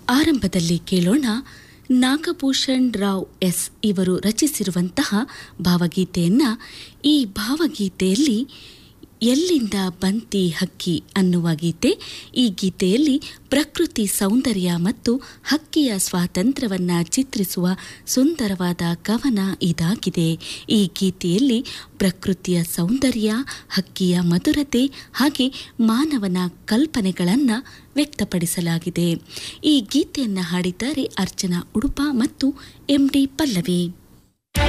ಆರಂಭದಲ್ಲಿ ಕೇಳೋಣ ನಾಗಭೂಷಣ್ ರಾವ್ ಎಸ್ ಇವರು ರಚಿಸಿರುವಂತಹ ಭಾವಗೀತೆಯನ್ನ ಈ ಭಾವಗೀತೆಯಲ್ಲಿ ಎಲ್ಲಿಂದ ಬಂತಿ ಹಕ್ಕಿ ಅನ್ನುವ ಗೀತೆ ಈ ಗೀತೆಯಲ್ಲಿ ಪ್ರಕೃತಿ ಸೌಂದರ್ಯ ಮತ್ತು ಹಕ್ಕಿಯ ಸ್ವಾತಂತ್ರ್ಯವನ್ನ ಚಿತ್ರಿಸುವ ಸುಂದರವಾದ ಕವನ ಇದಾಗಿದೆ ಈ ಗೀತೆಯಲ್ಲಿ ಪ್ರಕೃತಿಯ ಸೌಂದರ್ಯ ಹಕ್ಕಿಯ ಮಧುರತೆ ಹಾಗೆ ಮಾನವನ ಕಲ್ಪನೆಗಳನ್ನು ವ್ಯಕ್ತಪಡಿಸಲಾಗಿದೆ ಈ ಗೀತೆಯನ್ನು ಹಾಡಿದ್ದಾರೆ ಅರ್ಚನಾ ಉಡುಪ ಮತ್ತು ಎಂ ಡಿ ಪಲ್ಲವಿ